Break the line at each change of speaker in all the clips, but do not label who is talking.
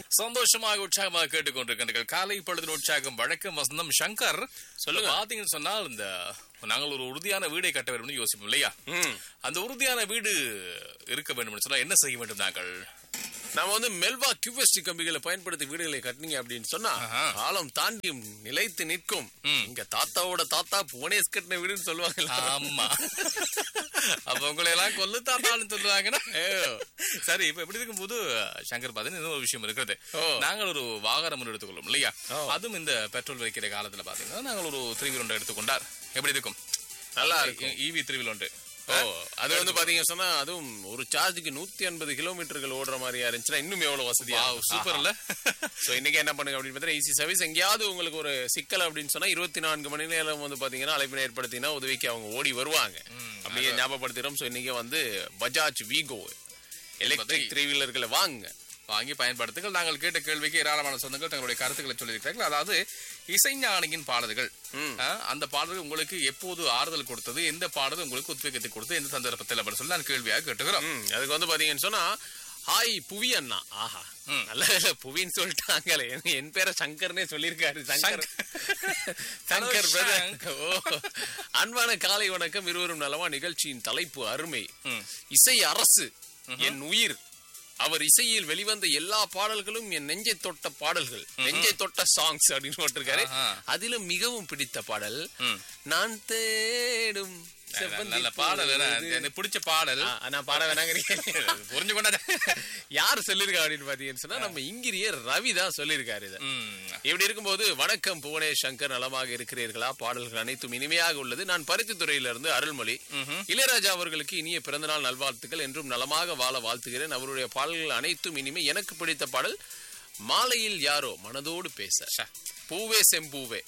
சந்தோஷமாக உற்சாகமாக கேட்டுக்கொண்டிருக்கின்றீர்கள் காலை பொழுதின் உற்சாகம் வழக்கம் வசந்தம் சங்கர் சொல்லுங்க பாத்தீங்கன்னு சொன்னால் இந்த நாங்கள் ஒரு உறுதியான வீடை கட்ட வேண்டும் யோசிப்போம் இல்லையா
ம்.
அந்த உறுதியான வீடு இருக்க வேண்டும் சொன்னா என்ன செய்ய வேண்டும் நாங்கள்
நாம வந்து மெல்வா கியூஎஸ்டி கம்பிகளை பயன்படுத்தி வீடுகளை கட்டினீங்க அப்படின்னு சொன்னா
ஆஹா.
காலம் தாண்டியும் நிலைத்து நிற்கும்
ம்.
இங்க தாத்தாவோட தாத்தா புவனேஷ் கட்டின வீடுன்னு சொல்லுவாங்க
ஆமா அப்ப உங்களை எல்லாம் கொல்லு தாத்தான்னு சொல்லுவாங்கன்னா சரி இப்ப எப்படி இருக்கும்போது சங்கர் பாத்தீங்கன்னா இன்னொரு விஷயம் இருக்கிறது
ஓ.
நாங்கள் ஒரு வாகனம் ஒன்று எடுத்துக்கொள்ளும் இல்லையா
ஓ.
அதுவும் இந்த பெட்ரோல் வைக்கிற காலத்துல பாத்தீங்கன்னா நாங்கள் ஒரு த்ரீ வீல் ஒன்று எடுத்துக்கொண்டார் எப்படி இருக்கும்
நல்லா இருக்கும்.
ஈவி த்ரீ வீல் ஒன்று
ஓ அது வந்து பாத்தீங்க சொன்னா அதுவும் ஒரு சார்ஜுக்கு நூத்தி ஐம்பது கிலோமீட்டர்கள் ஓடுற மாதிரியா இருந்துச்சுன்னா இன்னும் எவ்வளவு வசதியா
Wow, super இல்ல?
சோ இன்னைக்கு என்ன பண்ணுங்க அப்படின்னு பார்த்தா ஈஸி சர்வீஸ் எங்கேயாவது உங்களுக்கு ஒரு சிக்கல் அப்படின்னு சொன்னா இருபத்தி நான்கு மணி நேரம் வந்து பாத்தீங்கன்னா அழைப்பினை ஏற்படுத்தினா உதவிக்கு அவங்க ஓடி வருவாங்க அப்படியே ஞாபகப்படுத்துறோம் சோ இன்னைக்கு வந்து பஜாஜ் வீகோ எலக்ட்ரிக் த்ரீ வீலர்களை வாங்குங்க
வாங்கி பயன்படுத்துங்கள் நாங்கள் கேட்ட கேள்விக்கு ஏராளமான சொந்தங்கள் தங்களுடைய கருத்துக்களை சொல்லியிருக்கிறார்கள் அதாவது இசைஞானியின் பாடல்கள்
ம்.
ஆ, அந்த பாடல்கள் உங்களுக்கு எப்போது ஆறுதல் கொடுத்தது எந்த பாடல் உங்களுக்கு உத்வேகத்தை கொடுத்தது எந்த சந்தர்ப்பத்தில் அப்படின்னு சொல்லி நான் கேள்வியாக கேட்டுக்கிறோம்
ம், அதுக்கு வந்து பாத்தீங்கன்னு சொன்னா ஹாய் புவி அண்ணா ஆஹா
ம்.
நல்ல வேளை புவின்னு சொல்லிட்டாங்களே என் என் பேரை சங்கர்னே சொல்லியிருக்காரு Shankar Shankar
Hello,
brother.
Shank.
ஓ அன்பான காலை வணக்கம் இருவரும் நலமா நிகழ்ச்சியின் தலைப்பு அருமை
ம்.
இசை அரசு என் உயிர் அவர் இசையில் வெளிவந்த எல்லா பாடல்களும் என் நெஞ்சை தொட்ட பாடல்கள் நெஞ்சை தொட்ட சாங்ஸ் அப்படின்னு போட்டிருக்காரு
ஆஹா.
அதிலும் மிகவும் பிடித்த பாடல்
ம்.
நான் தேடும் செவ்வந்தி
நல்ல பாடல் என்ன?
பூவு.
எனக்கு பிடிச்ச பாடல்
ஆ, நான் பாட வேணாங்கிறீங்க
புரிஞ்சு கொண்டாத
யார் சொல்லிருக்கா அப்படின்னு பாத்தீங்கன்னு சொன்னா நம்ம இங்கிரிய ரவி தான் சொல்லியிருக்காரு இத இப்படி இருக்கும்போது வணக்கம் புவனேஷ் சங்கர் நலமாக இருக்கிறீர்களா பாடல்கள் அனைத்தும் இனிமையாக உள்ளது நான் பருத்தித்துறையிலிருந்து அருள்மொழி இளையராஜா அவர்களுக்கு இனிய பிறந்தநாள் நல்வாழ்த்துக்கள் என்றும் நலமாக வாழ வாழ்த்துகிறேன் அவருடைய பாடல்கள் அனைத்தும் இனிமை எனக்கு பிடித்த பாடல் மாலையில் யாரோ மனதோடு பேச பூவே செம்பூவே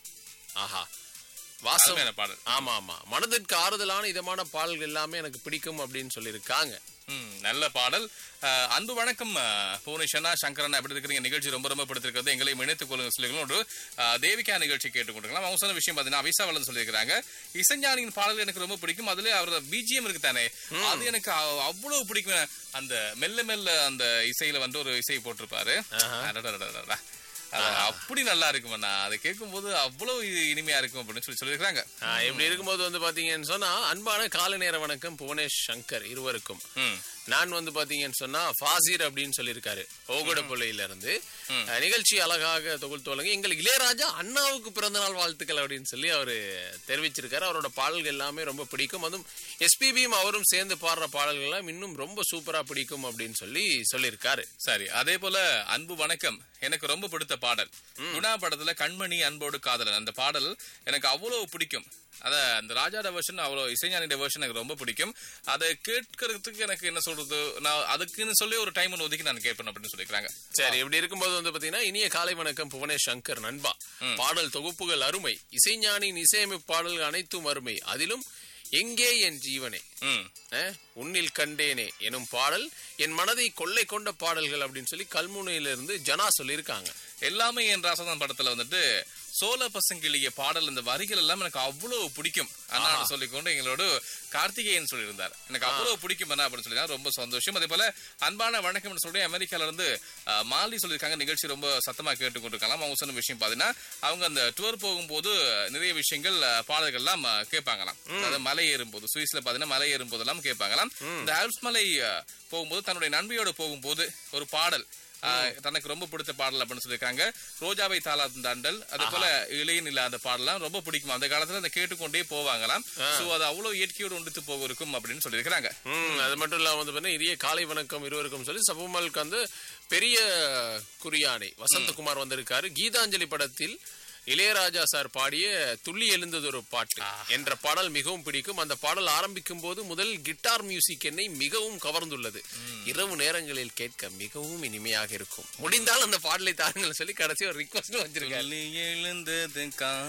ஆஹா வாசம்
அருமையான பாடல்
ஆமா ஆமா மனதிற்கு ஆறுதலான இதமான பாடல்கள் எல்லாமே எனக்கு பிடிக்கும் அப்படின்னு சொல்லியிருக்காங்க
ம், நல்ல பாடல் அஹ், அன்பு வணக்கம் அஹ், புவனேஸ்வரனா சங்கரன் எப்படி இருக்கிறீங்க நிகழ்ச்சி ரொம்ப ரொம்ப பிடித்திருக்கிறது எங்களையும் இணைத்துக் கொள்ளுங்க சொல்லிக்கலாம் ஒரு அஹ், தேவிகா நிகழ்ச்சி கேட்டுக்கொண்டிருக்கலாம் அவங்க சொன்ன விஷயம் பார்த்தீங்கன்னா அவிசா வளர்ந்து சொல்லியிருக்காங்க இசைஞானியின் பாடல்கள் எனக்கு ரொம்ப பிடிக்கும் அதுல அவரோட பிஜிஎம் இருக்கு தானே அது எனக்கு அவ்- அவ்வளவு பிடிக்கும் அந்த மெல்ல மெல்ல அந்த இசையில வந்து ஒரு இசை போட்டிருப்பாரு அடடடடடடா. அது அப்படி நல்லா இருக்குமண்ணா அதை கேட்கும்போது அவ்வளவு இனிமையா இருக்கும் அப்படின்னு சொல்லி சொல்லியிருக்காங்க
ஆ, இப்படி இருக்கும்போது வந்து பாத்தீங்கன்னு சொன்னா அன்பான காலை நேர வணக்கம் புவனேஷ் சங்கர் இருவருக்கும்
ம்
நான் வந்து பாத்தீங்கன்னு சொன்னா ஃபாசிர் அப்படின்னு சொல்லியிருக்காரு ஓகடப்பள்ளியில இருந்து அஹ், நிகழ்ச்சி அழகாக தொகுத்து வழங்க எங்களுக்கு இளையராஜா அண்ணாவுக்கு பிறந்தநாள் வாழ்த்துக்கள் அப்படின்னு சொல்லி அவரு தெரிவிச்சிருக்காரு அவரோட பாடல்கள் எல்லாமே ரொம்ப பிடிக்கும் அதுவும் எஸ்பிபியும் அவரும் சேர்ந்து பாடுற பாடல்கள் எல்லாம் இன்னும் ரொம்ப சூப்பரா பிடிக்கும் அப்படின்னு சொல்லி சொல்லியிருக்காரு
சரி அதே போல அன்பு வணக்கம் எனக்கு ரொம்ப பிடித்த பாடல் குணா படத்துல கண்மணி அன்போடு காதலன் அந்த பாடல் எனக்கு அவ்வளவு பிடிக்கும் அத அந்த ராஜாட வெர்ஷன் அவ்வளவு இசைஞானியோட வெர்ஷன் எனக்கு ரொம்ப பிடிக்கும் அதை கேட்கறதுக்கு எனக்கு என்ன சொல்றது நான் அதுக்குன்னு சொல்லி ஒரு டைம் ஒன்று ஒதுக்கி நான் கேட்பேன் அப்படின்னு சொல்லிக்கிறாங்க
சரி இப்படி இருக்கும்போது வந்து பாத்தீங்கன்னா இனிய காலை வணக்கம் புவனேஷ் சங்கர் நண்பா பாடல் தொகுப்புகள் அருமை இசைஞானியின் இசையமைப்பு பாடல்கள் அனைத்தும் அருமை அதிலும் எங்கே என் ஜீவனே
ம்
அஹ், உன்னில் கண்டேனே எனும் பாடல் என் மனதை கொள்ளை கொண்ட பாடல்கள் அப்படின்னு சொல்லி கல்முனையிலிருந்து ஜனா சொல்லியிருக்காங்க
எல்லாமே என் ராசதான் படத்துல வந்துட்டு சோழ பசங்கிளிய பாடல் இந்த வரிகள் எல்லாம் எனக்கு அவ்வளவு பிடிக்கும் அண்ணா சொல்லிக்கொண்டு எங்களோட கார்த்திகேயன் சொல்லியிருந்தார் எனக்கு அவ்வளவு பிடிக்கும் அண்ணா அப்படின்னு சொல்லி ரொம்ப சந்தோஷம் அதே போல அன்பான வணக்கம் சொல்லி அமெரிக்கால இருந்து அஹ், மாலி சொல்லியிருக்காங்க நிகழ்ச்சி ரொம்ப சத்தமா கேட்டுக்கொண்டிருக்கலாம் அவங்க சொன்ன விஷயம் பாத்தீங்கன்னா அவங்க அந்த டூர் போகும்போது நிறைய விஷயங்கள் அஹ், பாடல்கள் எல்லாம் அஹ், கேட்பாங்களாம் அதாவது மலை ஏறும்போது சுவிஸ்ல பாத்தீங்கன்னா மலை ஏறும்போது எல்லாம் கேட்பாங்களாம் இந்த ஆல்ப்ஸ் மலை அஹ், போகும்போது தன்னுடைய நண்பியோட போகும்போது ஒரு பாடல் ஆஹ் தனக்கு ரொம்ப பிடித்த பாடல் அப்படின்னு சொல்லியிருக்காங்க ரோஜாவை தாளாந்தாண்டல் அதே போல இளையன் இல்லாத பாடலாம் ரொம்ப பிடிக்கும் அந்த காலத்துல அந்த கேட்டுக்கொண்டே போவாங்களாம் சோ அது அவ்வளவு இயற்கையோடு ஒன்றித்து போக இருக்கும் அப்படின்னு சொல்லியிருக்காங்க
ம் அது மட்டும் இல்லாம வந்து பாத்தீங்கன்னா இனிய காலை வணக்கம் இருவருக்கும் சொல்லி சபுமலுக்கு வந்து பெரிய குறியானை வசந்தகுமார் வந்திருக்காரு கீதாஞ்சலி படத்தில் இளையராஜா சார் பாடிய துள்ளி எழுந்தது ஒரு பாட்டு என்ற பாடல் மிகவும் பிடிக்கும் அந்த பாடல் ஆரம்பிக்கும் போது முதல் கிட்டார் மியூசிக் என்னை மிகவும் கவர்ந்துள்ளது இரவு நேரங்களில் கேட்க மிகவும் இனிமையாக இருக்கும் முடிந்தால் அந்த பாடலை தாருங்கள் சொல்லி கடைசி ஒரு ரிக்வஸ்ட் வச்சிருக்காரு
துள்ளி எழுந்தது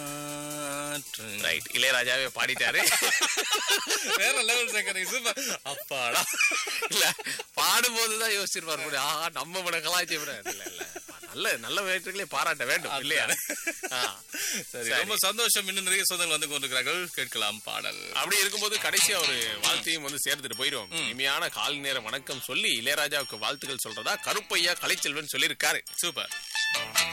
காற்று
ரைட் இளையராஜாவே பாடிட்டாரு
வேற லெவல் சங்கர் சூப்பர் அப்பாடா
இல்ல பாடும்போதுதான் யோசிச்சிருப்பாரு கூட ஆஹா நம்ம பட கலாய்ச்சி விட இல்ல இல்ல நல்ல நல்ல வேற்றுகளே பாராட்ட வேண்டும் இல்லையா ஆ.
சரி ரொம்ப சந்தோஷம் இன்னும் நிறைய சொந்தங்கள் வந்து கொண்டிருக்கிறார்கள் கேட்கலாம் பாடல்
அப்படி இருக்கும்போது கடைசியா ஒரு வாழ்த்தையும் வந்து சேர்த்துட்டு போயிடும் இனிமையான காலை நேர வணக்கம் சொல்லி இளையராஜாவுக்கு வாழ்த்துக்கள் சொல்றதா கருப்பையா கலைச்செல்வன் சொல்லியிருக்காரு
சூப்பர்